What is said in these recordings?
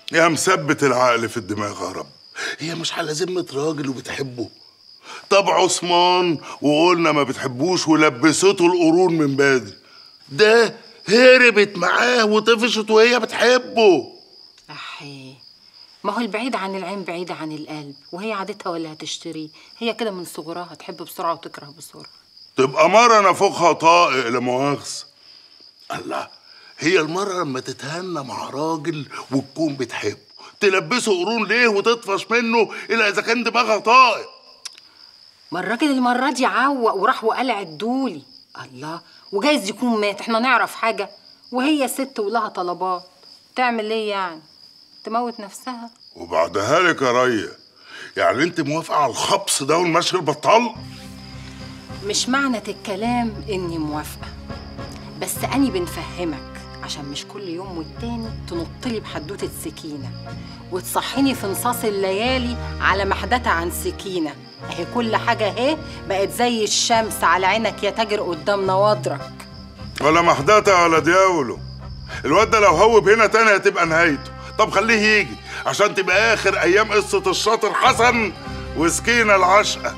يا مثبت العقل في الدماغ يا رب هي مش على ذمة راجل وبتحبه طب عثمان وقلنا ما بتحبوش ولبسته القرون من بدري ده هربت معاه وطفشت وهي بتحبه أحي ما هو البعيد عن العين بعيد عن القلب وهي عادتها ولا هتشتريه هي كده من صغرها تحب بسرعة وتكره بسرعة تبقى مرة نافوخها طائق لا مؤاخذة الله هي المرة لما تتهنى مع راجل وتكون بتحبه تلبسه قرون ليه وتطفش منه إلا إذا كان دماغها طائق ما الراجل المرة دي عوق وراح وقلع الدولي الله وجايز يكون مات احنا نعرف حاجة وهي ست ولها طلبات تعمل ايه يعني تموت نفسها وبعدها لك يا ريا يعني انت موافقة على الخبص ده والمشي البطال مش معنى الكلام اني موافقة بس اني بنفهمك عشان مش كل يوم والتاني تنطلي بحدوتة سكينة وتصحيني في نصاص الليالي على محدثة عن سكينة اهي كل حاجة اهي بقت زي الشمس على عينك يا تاجر قدام نواضرك ولا محدثة ولا دياولو الواد ده لو هوب هنا تاني هتبقى نهايته طب خليه يجي عشان تبقى آخر أيام قصة الشاطر حسن وسكينة العشقة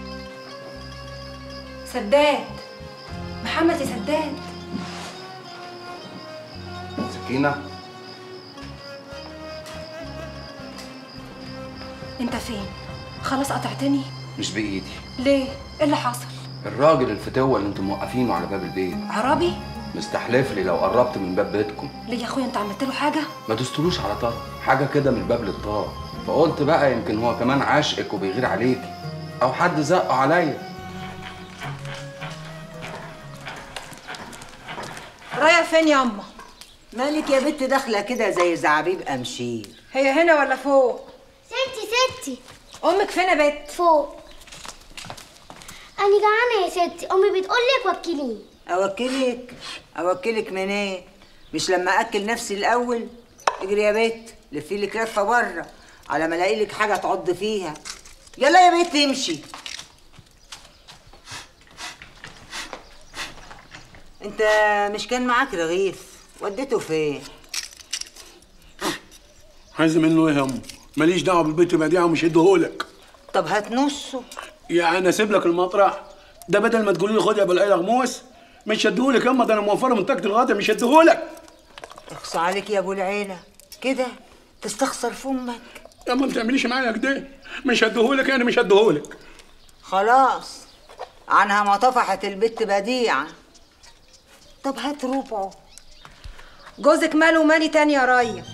سداد محمد يا سداد سكينة انت فين خلاص قطعتني مش بإيدي ليه ايه اللي حصل الراجل الفتوة اللي انتم موقفينه على باب البيت عربي مستحلف لي لو قربت من باب بيتكم ليه يا اخويا انت عملت له حاجه ما دوستلوش على طرف حاجة كده من الباب للطار فقلت بقى يمكن هو كمان عاشقك وبيغير عليكي أو حد زقه عليا رايح فين يا اما مالك يا بنت داخله كده زي زعابيب امشير هي هنا ولا فوق ستي ستي امك فين يا بت فوق أنا جعانة يا ستي أمي بتقولك وكليني اوكلك اوكلك منين مش لما اكل نفسي الاول اجري يا بت لفي لك لفه بره على ما الاقي لك حاجه تعض فيها يلا يا بت امشي انت مش كان معاك رغيف وديته فين عايز منه ايه يا امه ماليش دعوه بالبيت البديعه ومش هديهولك طب هات نصه يعني انا اسيب لك المطرح ده بدل ما تقولي لي خد يا ابو العيله غموس مش هديهولك ياما ده انا موفره من طاقه الغدا مش هديهولك اخص عليك يا ابو العيله كده تستخسر في امك ياما ما تعمليش معايا كده مش هديهولك يعني مش هديهولك خلاص عنها ما طفحت البت بديعه طب هات ربعه جوزك ماله ومالي تاني يا ريا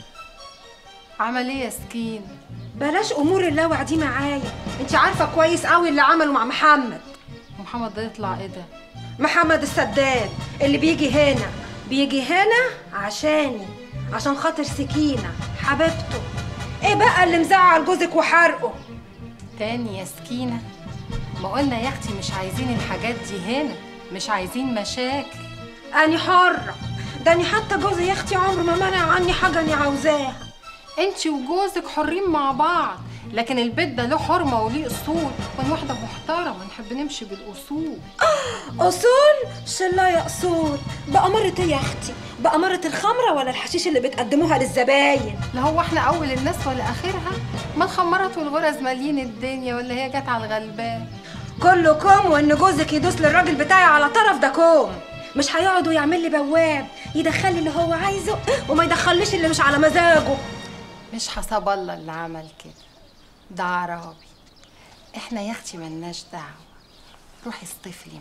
عمل ايه يا سكين بلاش امور اللاوع دي معايا انت عارفه كويس قوي اللي عمله مع محمد محمد ده يطلع ايه ده محمد السداد اللي بيجي هنا بيجي هنا عشاني عشان خاطر سكينه حبيبته ايه بقى اللي مزعل جوزك وحرقه تاني يا سكينة ما قلنا يا اختي مش عايزين الحاجات دي هنا مش عايزين مشاكل اني حره ده اني حتى جوزي يا اختي عمره ما منع عني حاجه اني عاوزاها انت وجوزك حرين مع بعض لكن البيت ده له حرمه وليه اصول وانا واحده محترمه نحب نمشي بالاصول اصول شلا يا اصول بأمارة ايه يا اختي بأمارة الخمره ولا الحشيش اللي بتقدموها للزباين لا هو احنا اول الناس ولا اخرها ما الخمرات والغرز مالين الدنيا ولا هي جت على الغلبان كله كوم وان جوزك يدوس للراجل بتاعي على طرف ده كوم مش هيقعد ويعمل لي بواب يدخل لي اللي هو عايزه وما يدخليش اللي مش على مزاجه مش حسب الله اللي عمل كده ده عربي احنا يا اختي ملناش دعوه روحي اصطفلي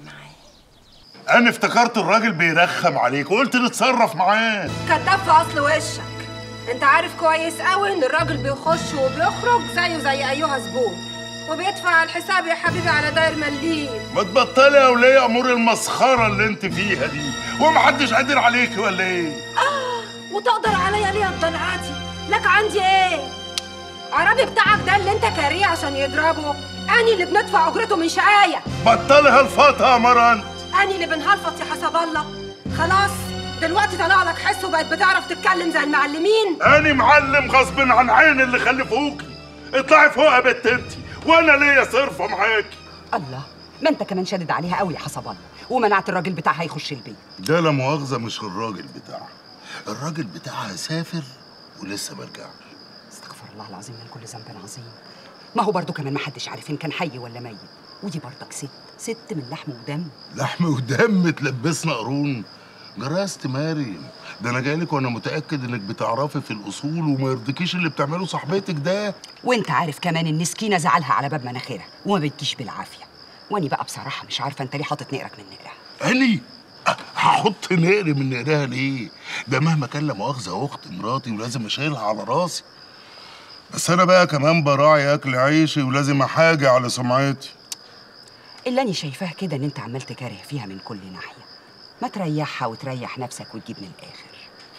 معاه أنا افتكرت الراجل بيرخم عليك وقلت نتصرف معاه كتاب في اصل وشك انت عارف كويس قوي ان الراجل بيخش وبيخرج زيه زي ايها زبون وبيدفع الحساب يا حبيبي على داير مليم ما تبطلي يا وليه أمور المسخرة اللي أنت فيها دي ومحدش قادر عليك ولا إيه؟ وتقدر عليا ليه يا الضلعاتي لك عندي ايه عربي بتاعك ده اللي انت كاريه عشان يضربه اني اللي بندفع اجرته من شقايه بطلي هالفاطة يا مرة أنت اني اللي بنهلفط يا حسب الله خلاص دلوقتي طلع لك حس وبقت بتعرف تتكلم زي المعلمين أنا معلم غصب عن عين اللي خلفوكي اطلعي فوق يا بت أنت وأنا ليا صرفة معاكي الله ما انت كمان شادد عليها قوي يا حسب الله ومنعت الراجل بتاعها يخش البيت ده لا مؤاخذة مش الراجل بتاعها الراجل بتاعها سافر ولسه ما رجعش استغفر استغفر الله العظيم من كل ذنب عظيم ما هو برضه كمان ما حدش عارف ان كان حي ولا ميت ودي برضك ست ست من لحم ودم لحم ودم تلبسنا قرون جرست مريم ده انا جايلك وانا متاكد انك بتعرفي في الاصول وما يرضيكيش اللي بتعمله صاحبتك ده وانت عارف كمان ان سكينه زعلها على باب مناخيرها وما بتجيش بالعافيه واني بقى بصراحه مش عارفه انت ليه حاطط نقرك من نقرها اني أه، هحط نقر من نقرها ليه ده مهما كان لا مؤاخذه اخت مراتي ولازم اشيلها على راسي بس انا بقى كمان براعي اكل عيشي ولازم احاجي على سمعتي اللي انا شايفاه كده ان انت عمال تكاره فيها من كل ناحيه ما تريحها وتريح نفسك وتجيب من الاخر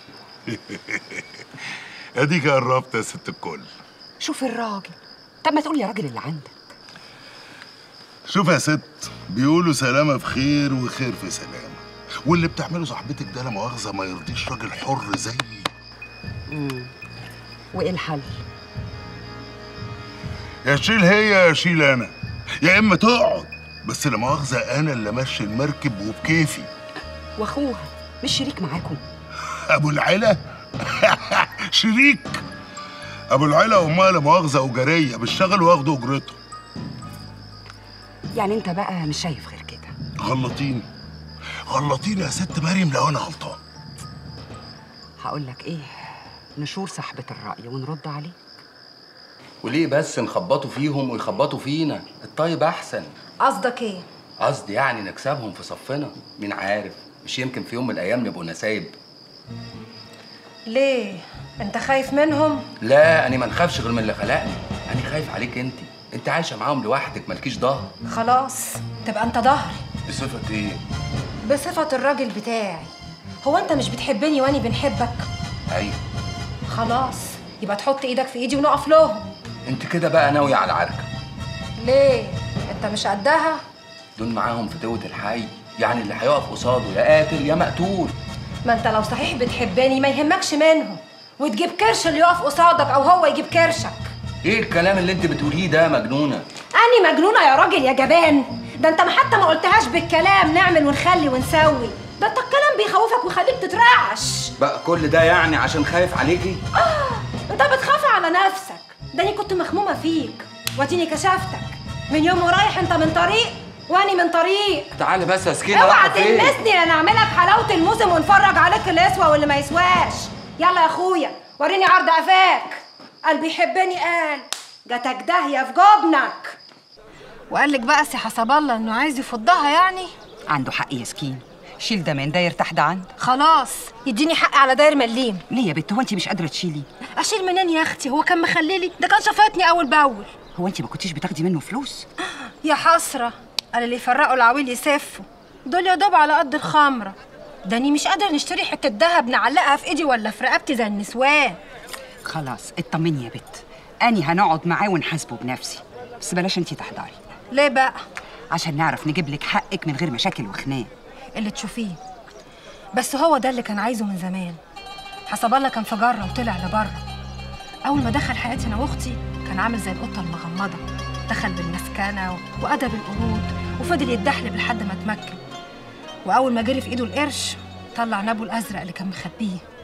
اديك قربت يا ست الكل شوف الراجل طب ما تقول يا راجل اللي عندك شوف يا ست بيقولوا سلامة في خير وخير في سلامة واللي بتعمله صاحبتك ده لا مؤاخذة ما يرضيش راجل حر زيي وايه الحل يا شيل هي يا شيل انا يا اما تقعد بس لا مؤاخذة انا اللي ماشي المركب وبكيفي واخوها مش شريك معاكم ابو العلا شريك ابو العلا وامها لا مؤاخذة اجارية بيشتغلوا وياخدوا اجرتهم يعني انت بقى مش شايف غير كده غلطيني غلطيني يا ست مريم لو انا غلطان هقول لك ايه نشور صاحبة الرأي ونرد عليه وليه بس نخبطوا فيهم ويخبطوا فينا الطيب احسن قصدك ايه قصدي يعني نكسبهم في صفنا مين عارف مش يمكن في يوم من الايام نبقوا نسايب ليه انت خايف منهم لا انا ما نخافش غير من اللي خلقني انا خايف عليك انت انت عايشه معاهم لوحدك مالكيش ظهر خلاص تبقى انت ظهري بصفه ايه بصفة الراجل بتاعي هو انت مش بتحبني واني بنحبك ايوه خلاص يبقى تحط ايدك في ايدي ونقف لهم انت كده بقى ناويه على العركه ليه انت مش قدها دول معاهم في دوة الحي يعني اللي هيقف قصاده يا قاتل يا مقتول ما انت لو صحيح بتحبني ما يهمكش منهم وتجيب كرش اللي يقف قصادك او هو يجيب كرشك ايه الكلام اللي انت بتقوليه ده مجنونه اني مجنونه يا راجل يا جبان ده انت ما حتى ما قلتهاش بالكلام نعمل ونخلي ونسوي ده انت الكلام بيخوفك ويخليك تترعش بقى كل ده يعني عشان خايف عليكي انت بتخاف على نفسك ده انا كنت مخمومه فيك واديني كشفتك من يوم ورايح انت من طريق واني من طريق تعالي بس يا سكينه اوعى رايحة فين؟ تلمسني لان اعملك حلاوه الموسم ونفرج عليك اللي يسوى واللي ما يسواش يلا يا اخويا وريني عرض قفاك قلبي يحبني قال جاتك داهيه في جبنك وقال لك بقى سي حسب الله انه عايز يفضها يعني عنده حق يا سكين شيل ده من ده يرتاح ده عند خلاص يديني حق على داير مليم ليه يا بت هو انت مش قادره تشيلي اشيل منين يا اختي هو كان مخليلي ده كان شفطني اول باول هو انت ما كنتيش بتاخدي منه فلوس يا حسرة قال اللي يفرقوا العويل يسفوا دول يا دوب على قد الخمرة داني مش قادرة نشتري حتة دهب نعلقها في ايدي ولا في رقبتي زي النسوان خلاص اطمني يا بت اني هنقعد معاه ونحاسبه بنفسي بس بلاش انت تحضري ليه بقى عشان نعرف نجيب لك حقك من غير مشاكل وخناق اللي تشوفيه بس هو ده اللي كان عايزه من زمان حسب الله كان في جرة وطلع لبره أول ما دخل حياتي أنا وأختي كان عامل زي القطة المغمضة دخل بالمسكنة و- وأدب القرود وفضل يتدحلب لحد ما اتمكن وأول ما جري في إيده القرش طلع نابه الأزرق اللي كان مخبيه